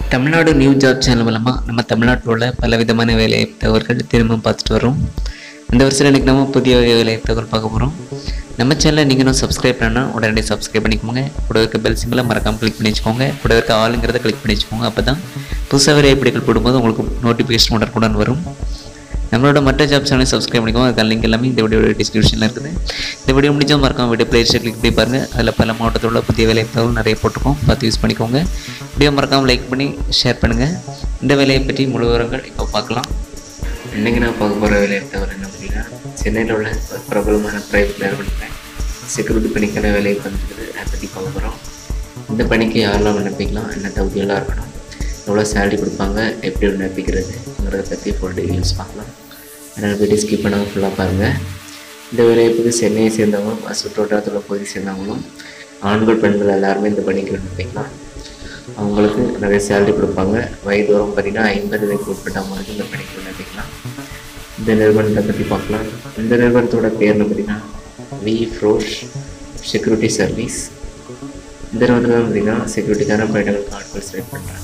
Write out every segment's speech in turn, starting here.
Tamil Nadu new job channel மூலமாக நம்ம தமிழ்நாட்டில் உள்ள பல விதமான வேலை தகவல்கள் திரும்ப பார்த்துட்டு வரோம் இந்த வருஷம் இன்றைக்கி நம்ம புதிய வேலை தகவல் பார்க்க போகிறோம் நம்ம சேனலை நீங்களும் சப்ஸ்கிரைப் பண்ணால் உடனே சப்ஸ்கிரைப் பண்ணிக்கோங்க கூட இருக்க பெல் சிம்பிளை மறக்காமல் கிளிக் பண்ணி வச்சுக்கோங்க கூட இருக்க ஆளுங்கிறத கிளிக் பண்ணி வச்சுக்கோங்க அப்போ தான் புதுசாக வேலை எப்படிகள் போடும்போது உங்களுக்கு நோட்டிஃபிகேஷன் உடனுக்குடன் வரும் நம்மளோட மற்ற ஜாப் சேனலை சப்ஸ்கிரைப் பண்ணிக்கோங்க அதுக்கான லிங்க் எல்லாமே இந்த வீடியோட டிஸ்கிரிப்ஷனில் இருக்குது இந்த வீடியோ முடிஞ்சா மறக்காம வீடியோ பிளேலிஸ்ட்டை கிளிக் பண்ணி பாருங்கள் அதில் பல மாவட்டத்தில் உள்ள புதிய வேலை தகவல் நிறைய போட்டிருக்கோம் பார்த்து யூஸ் பண்ணிக்கோங்க வீடியோ மறக்காமல் லைக் பண்ணி ஷேர் பண்ணுங்கள் இந்த வேலையை பற்றி முழு விவரங்கள் இப்போ பார்க்கலாம் இன்றைக்கி நான் பார்க்க போகிற வேலையை தவிர என்ன அப்படின்னா சென்னையில் உள்ள ஒரு பிரபலமான ப்ரைவேட் நிறுவனத்தில் செக்யூரிட்டி பணிக்கான வேலையை வந்துருக்குது அதை பற்றி பார்க்க போகிறோம் இந்த பணிக்கு யாரெல்லாம் விண்ணப்பிக்கலாம் என்ன தகுதியெல்லாம் இருக்கணும் எவ்வளோ சேலரி கொடுப்பாங்க எப்படி விண்ணப்பிக்கிறதுங்கிறத பற்றி ஃபுல் டீட்டெயில்ஸ் பார்க்கலாம் அதனால் வீடியோ ஸ்கிப் பண்ணாமல் ஃபுல்லாக பாருங்கள் இந்த வேலையை பற்றி சென்னையை சேர்ந்தவங்களும் அது சுற்றுவட்டாரத்தில் உள்ள பகுதியை சேர்ந்தவங்களும் ஆண்கள் பெண்கள் எல்லாருமே இந்த பணிக்கு விண்ணப்பிக்கலாம் அவங்களுக்கு நிறைய சேலரி கொடுப்பாங்க வயது வரும் பார்த்தீங்கன்னா ஐம்பது வயதுக்கு உட்பட்டவங்களுக்கு இந்த பணிக்கு விண்ணப்பிக்கலாம் இந்த நிறுவனத்தை பற்றி பார்க்கலாம் இந்த நிறுவனத்தோட பேர்னு பார்த்தீங்கன்னா வி ஃப்ரோஷ் செக்யூரிட்டி சர்வீஸ் இந்த நிறுவனத்தில் பார்த்தீங்கன்னா செக்யூரிட்டிக்கான பயிடங்களுக்கு ஆட்கள் செலக்ட் பண்ணுறாங்க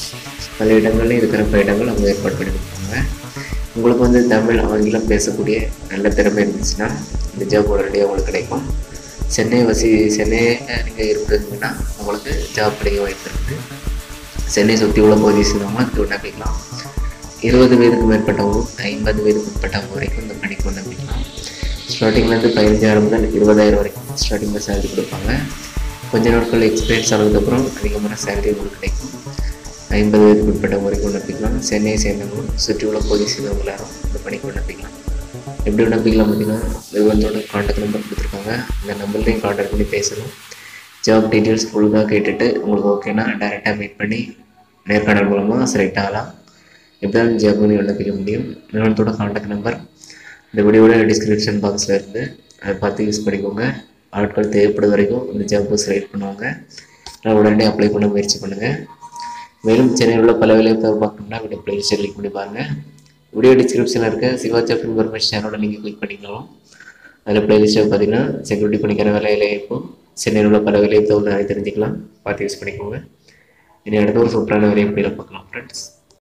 பல இடங்கள்லையும் இருக்கிற பயிடங்கள் அவங்க ஏற்பாடு பண்ணி கொடுப்பாங்க உங்களுக்கு வந்து தமிழ் ஆங்கிலம் பேசக்கூடிய நல்ல திறமை இருந்துச்சுன்னா இந்த ஜாப் உடனடியாக உங்களுக்கு கிடைக்கும் சென்னை வசி சென்னையில் நீங்கள் இருக்கிறீங்கன்னா உங்களுக்கு ஜாப் கிடைக்க வாய்ப்பு இருக்குது சென்னை சுற்றி உள்ள பகுதியை சேர்ந்தவங்க அதுக்கு விண்ணப்பிக்கலாம் இருபது வயதுக்கு மேற்பட்டவங்களும் ஐம்பது வயதுக்கு உட்பட்டவங்க வரைக்கும் இந்த பணிக்கு விண்ணப்பிக்கலாம் ஸ்டார்டிங்லேருந்து பதினஞ்சாயிரம் முதல் இருபதாயிரம் வரைக்கும் ஸ்டார்டிங்கில் சேலரி கொடுப்பாங்க கொஞ்ச நாட்கள் எக்ஸ்பீரியன்ஸ் ஆனதுக்கப்புறம் அதிகமான சேலரி உங்களுக்கு கிடைக்கும் ஐம்பது வயதுக்கு உட்பட்டவங்க வரைக்கும் விண்ணப்பிக்கலாம் சென்னையை சேர்ந்தவங்களும் சுற்றி உள்ள பகுதியை சேர்ந்தவங்க எல்லாரும் இந்த பணிக்கு விண்ணப்பிக்கலாம் எப்படி விண்ணப்பிக்கலாம் பார்த்தீங்கன்னா நிறுவனத்தோட காண்டாக்ட் நம்பர் கொடுத்துருக்காங்க அந்த நம்பர்லேயும் காண்டாக்ட் பண்ணி பேசணும் ஜாப் டீட்டெயில்ஸ் ஃபுல்லாக கேட்டுட்டு உங்களுக்கு ஓகேனா டேரெக்டாக மீட் பண்ணி நேர்காணல் மூலமாக செலக்ட் ஆகலாம் எப்படிதான் ஜாப் பண்ணி விண்ணப்பிக்க முடியும் நிறுவனத்தோட காண்டாக்ட் நம்பர் இந்த வீடியோட டிஸ்கிரிப்ஷன் பாக்ஸில் இருந்து அதை பார்த்து யூஸ் பண்ணிக்கோங்க ஆட்கள் தேவைப்படும் வரைக்கும் இந்த ஜாப் செலக்ட் பண்ணுவாங்க நான் உடனே அப்ளை பண்ண முயற்சி பண்ணுங்கள் மேலும் சென்னையில் உள்ள பல வேலையை பார்க்கணும்னா வீடியோ பிளேலிஸ்ட்டை கிளிக் பண்ணி பாருங்கள் வீடியோ டிஸ்கிரிப்ஷனில் இருக்க சிவா ஜாப் இன்ஃபர்மேஷன் சேனலோட நீங்கள் கிளிக் பண்ணிக்கலாம் அதில் பிளேலிஸ்ட்டை பார்த்தீங்கன்னா செக்யூரிட்டி பண்ணிக்கிற வேலையில் இப்போ சென்னையில் உள்ள பல வேலையை தவிர நிறைய தெரிஞ்சுக்கலாம் பார்த்து யூஸ் பண்ணிக்கோங்க இனி அடுத்த ஒரு சூப்பரான வேலையை பார்க்கலாம் ஃப்ரெண்ட்ஸ்